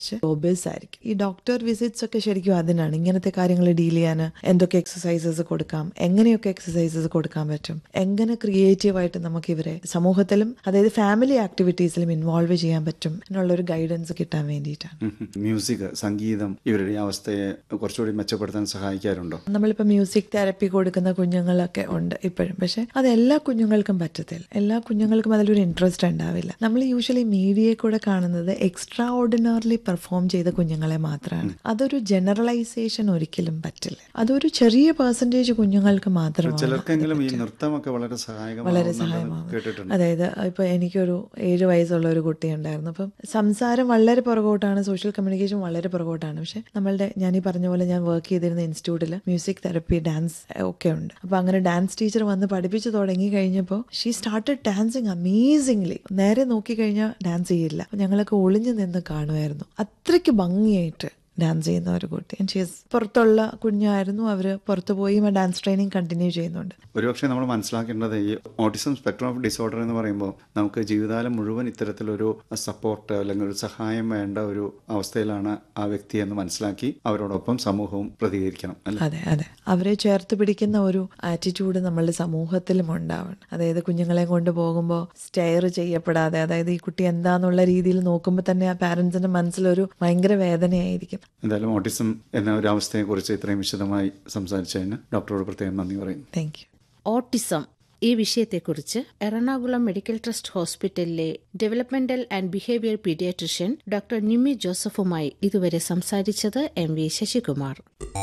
obeys ആയിരിക്കും ഈ doctor visits ഒക്കെ ശരിക്കും അതിനാണ് ഇങ്ങനത്തെ കാര്യങ്ങൾ ഡീൽ ചെയ്യാൻ എന്തൊക്കെ എക്സസൈസസ് കൊടുക്കാം എങ്ങനെയൊക്കെ എക്സസൈസസ് കൊടുക്കാൻ പറ്റും എങ്ങനെ ക്രിയേറ്റീവ് ആയിട്ട് നമുക്ക് ഇവരെ സമൂഹത്തിലും അതായത് ഫാമിലി ആക്ടിവിറ്റീസിലും ഇൻവോൾവ് ചെയ്യാൻ പറ്റും എന്നുള്ള ഒരു ഗൈഡൻസ് കിട്ടാൻ വേണ്ടിയിട്ടാണ് മ്യൂസിക് സംഗീതം ഇവരുടെ ഈ അവസ്ഥയെ കുറച്ചുകൂടി മെച്ചപ്പെടുത്താൻ സഹായിക്കാറുണ്ടോ നമ്മളിപ്പോൾ മ്യൂസിക് തെറപ്പി കൊടുക്കുന്ന കുഞ്ഞുങ്ങളൊക്കെ ഉണ്ട് ഇപ്പോഴും പക്ഷെ അത് എല്ലാ കുഞ്ഞുങ്ങൾക്കും പറ്റത്തില്ല എല്ലാ കുഞ്ഞുങ്ങൾക്കും അതിലൊരു ഇൻട്രസ്റ്റ് ഉണ്ടാവില്ല നമ്മൾ യൂഷ്വലി മീഡിയയിൽ കൂടെ കാണുന്നത് എക്സ്ട്രാ ഓർഡിനറിലി പെർഫോം ചെയ്ത കുഞ്ഞുങ്ങളെ മാത്രമാണ് അതൊരു ജനറലൈസേഷൻ ഒരിക്കലും പറ്റില്ല അതൊരു ചെറിയ പെർസെൻറ്റേജ് കുഞ്ഞുങ്ങൾക്ക് മാത്രമാണ് ചിലർക്കെങ്കിലും ഈ നൃത്തമൊക്കെ വളരെ വളരെ സഹായകമാകുന്നുണ്ടെന്ന് സഹായമാകും കേട്ടിട്ടുണ്ട് അതായത് ഇപ്പൊ എനിക്കൊരു ഏഴ് വയസ്സുള്ള ഒരു കുട്ടി ഉണ്ടായിരുന്നു അപ്പം സംസാരം വളരെ പുറകോട്ടാണ് സോഷ്യൽ കമ്മ്യൂണിക്കേഷൻ വളരെ പുറകോട്ടാണ് പക്ഷെ നമ്മളുടെ ഞാൻ ഈ പറഞ്ഞ പോലെ ഞാൻ വർക്ക് ചെയ്തിരുന്ന ഇൻസ്റ്റിറ്റ്യൂട്ടിൽ മ്യൂസിക് തെറപ്പി ഡാൻസ് ഒക്കെ ഉണ്ട് അപ്പൊ അങ്ങനെ ഡാൻസ് ടീച്ചർ വന്ന് പഠിപ്പിച്ചു തുടങ്ങി കഴിഞ്ഞപ്പോൾ ഷീ സ്റ്റാർട്ടഡ് ഡാൻസിങ് അമേസിംഗ്ലി നേരെ നോക്കി കഴിഞ്ഞാൽ ഡാൻസ് ചെയ്യില്ല അപ്പൊ ഞങ്ങളൊക്കെ ഒളിഞ്ഞു നിന്ന് കാണുമായിരുന്നു അത്രയ്ക്ക് ഭംഗിയായിട്ട് ഡാൻസ് ചെയ്യുന്ന ഒരു കുട്ടി And she is പുറത്തുള്ള കുഞ്ഞായിരുന്നു അവര് പുറത്തു പോയി ഡാൻസ് ട്രെയിനിങ് കണ്ടിന്യൂ ചെയ്യുന്നുണ്ട് ഒരുപക്ഷെ നമ്മൾ മനസ്സിലാക്കേണ്ടത് ഈ ഓട്ടിസം സ്പെക്ട്രം ഓഫ് ഡിസോർഡർ എന്ന് പറയുമ്പോൾ നമുക്ക് ജീവിതകാലം മുഴുവൻ ഇത്തരത്തിലൊരു സപ്പോർട്ട് അല്ലെങ്കിൽ ഒരു സഹായം വേണ്ട ഒരു അവസ്ഥയിലാണ് ആ വ്യക്തി എന്ന് മനസ്സിലാക്കി അവരോടൊപ്പം സമൂഹവും പ്രതികരിക്കണം അല്ലെ അതെ അതെ അവരെ ചേർത്ത് പിടിക്കുന്ന ഒരു ആറ്റിറ്റ്യൂഡ് നമ്മളുടെ സമൂഹത്തിലും ഉണ്ടാവണം അതായത് കുഞ്ഞുങ്ങളെ കൊണ്ട് പോകുമ്പോൾ സ്റ്റെയർ ചെയ്യപ്പെടാതെ അതായത് ഈ കുട്ടി എന്താന്നുള്ള രീതിയിൽ നോക്കുമ്പോൾ തന്നെ ആ പാരന്റ്സിന്റെ മനസ്സിലൊരു ഭയങ്കര വേദനയായിരിക്കും എന്തായാലും ഓട്ടിസം എന്ന ഒരു അവസ്ഥയെക്കുറിച്ച് ഇത്രയും വിശദമായി സംസാരിച്ചതിന് ഡോക്ടറോട് പ്രത്യേകം നന്ദി പറയുന്നു താങ്ക് യു ഓട്ടിസം ഈ വിഷയത്തെക്കുറിച്ച് എറണാകുളം മെഡിക്കൽ ട്രസ്റ്റ് ഹോസ്പിറ്റലിലെ developmental and behaviour paediatrician doctor Nimmi ജോസഫുമായി ഇതുവരെ സംസാരിച്ചത് M V Sasikumar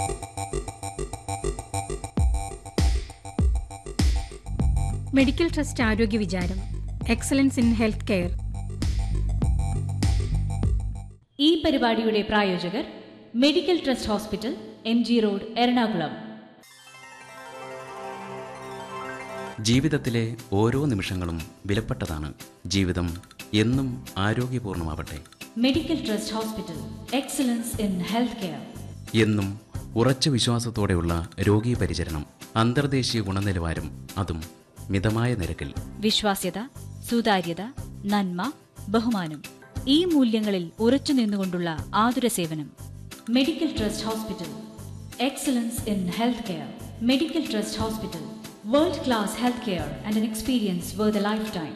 medical trust ആരോഗ്യ വിചാരം എക്സലൻസ് ഇൻ ഹെൽത്ത് കെയർ ഈ പരിപാടിയുടെ പ്രായോജകർ medical trust hospital M G road Ernakulam ജീവിതത്തിലെ ഓരോ നിമിഷങ്ങളും വിലപ്പെട്ടതാണ് ജീവിതം എന്നും ആരോഗ്യപൂർണമാവട്ടെ medical trust hospital excellence in health care എന്നും ഉറച്ച വിശ്വാസത്തോടെയുള്ള രോഗീ പരിചരണം അന്തർദേശീയ ഗുണനിലവാരം അതും മിതമായ നിരക്കിൽ വിശ്വാസ്യത സുതാര്യത നന്മ ബഹുമാനം ഈ മൂല്യങ്ങളിൽ ഉറച്ചു നിന്നുകൊണ്ടുള്ള ആതുര സേവനം medical trust hospital excellence in health care medical trust hospital world class health care and an experience where the life time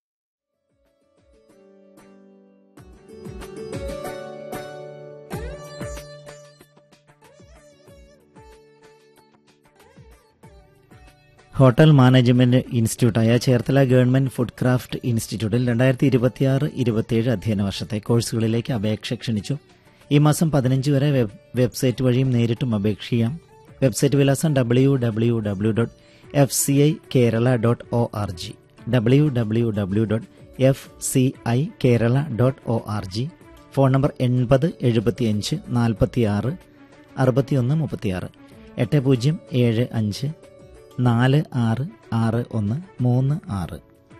hotel management ഇൻസ്റ്റിറ്റ്യൂട്ടായ ചേർത്തല ഗവൺമെന്റ് ഫുഡ് ക്രാഫ്റ്റ് ഇൻസ്റ്റിറ്റ്യൂട്ടിൽ രണ്ടായിരത്തി ഇരുപത്തിയാറ് ഇരുപത്തിയേഴ് അധ്യയന വർഷത്തെ കോഴ്സുകളിലേക്ക് അപേക്ഷ ക്ഷണിച്ചു ഈ മാസം പതിനഞ്ച് വരെ വെബ് വെബ്സൈറ്റ് വഴിയും നേരിട്ടും അപേക്ഷിക്കാം വെബ്സൈറ്റ് വിലാസം W W W dot F C I Kerala dot O R G W W W dot F C I Kerala dot O R G phone number എൺപത് എഴുപത്തിയഞ്ച് നാൽപ്പത്തിയാറ് അറുപത്തിയൊന്ന് മുപ്പത്തിയാറ് എട്ട് പൂജ്യം ഏഴ് അഞ്ച് നാല് ആറ് ആറ് ഒന്ന് മൂന്ന് ആറ്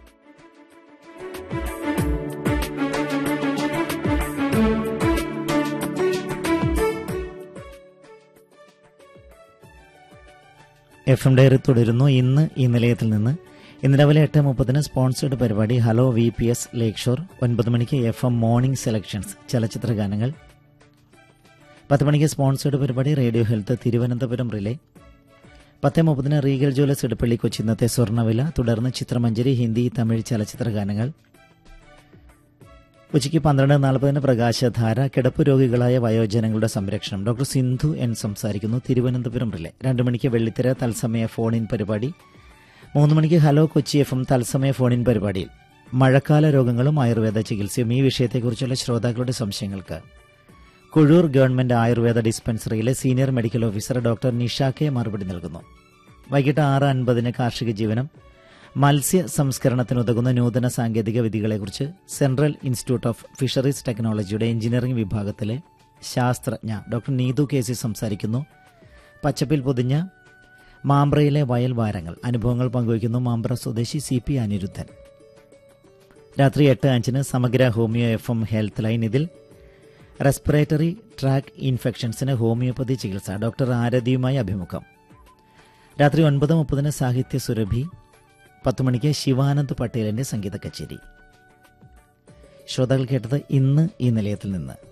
എഫ് എം ഡയറി തുടരുന്നു ഇന്ന് ഈ നിലയത്തിൽ നിന്ന് ഇന്ന് രാവിലെ എട്ട് മുപ്പതിന് സ്പോൺസേഡ് പരിപാടി hello V P S lake shore ഒൻപത് മണിക്ക് എഫ് എം മോർണിംഗ് സെലക്ഷൻസ് ചലച്ചിത്ര ഗാനങ്ങൾ പത്ത് മണിക്ക് സ്പോൺസേഡ് പരിപാടി റേഡിയോ ഹെൽത്ത് തിരുവനന്തപുരം റിലേ പത്ത് മുപ്പതിന് റീഗൽ ജ്വല്ലസ് ഇടപ്പള്ളി കൊച്ചി ഇന്നത്തെ സ്വർണ്ണവില തുടർന്ന് ചിത്രമഞ്ജരി ഹിന്ദി തമിഴ് ചലച്ചിത്ര ഗാനങ്ങൾ ഉച്ചയ്ക്ക് പന്ത്രണ്ട് നാൽപ്പതിന് പ്രകാശധാര കിടപ്പ് രോഗികളായ വയോജനങ്ങളുടെ സംരക്ഷണം ഡോക്ടർ സിന്ധു എൻ സംസാരിക്കുന്നു തിരുവനന്തപുരം റിലെ രണ്ട് മണിക്ക് വെള്ളിത്തിര തത്സമയ ഫോൺ ഇൻ പരിപാടി മൂന്ന് മണിക്ക് ഹലോ കൊച്ചി എഫ് എം തത്സമയ ഫോൺ ഇൻ പരിപാടിയിൽ മഴക്കാല രോഗങ്ങളും ആയുർവേദ ചികിത്സയും ഈ വിഷയത്തെക്കുറിച്ചുള്ള ശ്രോതാക്കളുടെ സംശയങ്ങൾക്ക് കുഴൂർ ഗവൺമെന്റ് ആയുർവേദ ഡിസ്പെൻസറിയിലെ senior medical officer doctor Nisha K മറുപടി നൽകുന്നു വൈകിട്ട് ആറ് അൻപതിന് കാർഷിക ജീവനം മത്സ്യ സംസ്കരണത്തിനുതകുന്ന നൂതന സാങ്കേതിക വിധികളെക്കുറിച്ച് സെൻട്രൽ ഇൻസ്റ്റിറ്റ്യൂട്ട് ഓഫ് ഫിഷറീസ് ടെക്നോളജിയുടെ എഞ്ചിനീയറിംഗ് വിഭാഗത്തിലെ ശാസ്ത്രജ്ഞ ഡോക്ടർ നീതു കെ സി സംസാരിക്കുന്നു പച്ചപ്പിൽ പൊതിഞ്ഞ മാമ്പ്രയിലെ വയൽ വാരങ്ങൾ അനുഭവങ്ങൾ പങ്കുവയ്ക്കുന്നു മാമ്പ്ര സ്വദേശി സി പി അനിരുദ്ധൻ രാത്രി എട്ട് അഞ്ചിന് സമഗ്ര homeo F M health line ഇതിൽ റെസ്പിറേറ്ററി ട്രാക്ക് ഇൻഫെക്ഷൻസിന് ഹോമിയോപ്പതി ചികിത്സ ഡോക്ടർ ആരതിയുമായി അഭിമുഖം രാത്രി ഒൻപത് മുപ്പതിന് സാഹിത്യ സുരഭി പത്ത് മണിക്ക് ശിവാനന്ദ് പട്ടേലിന്റെ സംഗീത കച്ചേരി ശ്രോതാക്കൾ കേട്ടത് ഇന്ന് ഈ നിലയത്തിൽ നിന്ന്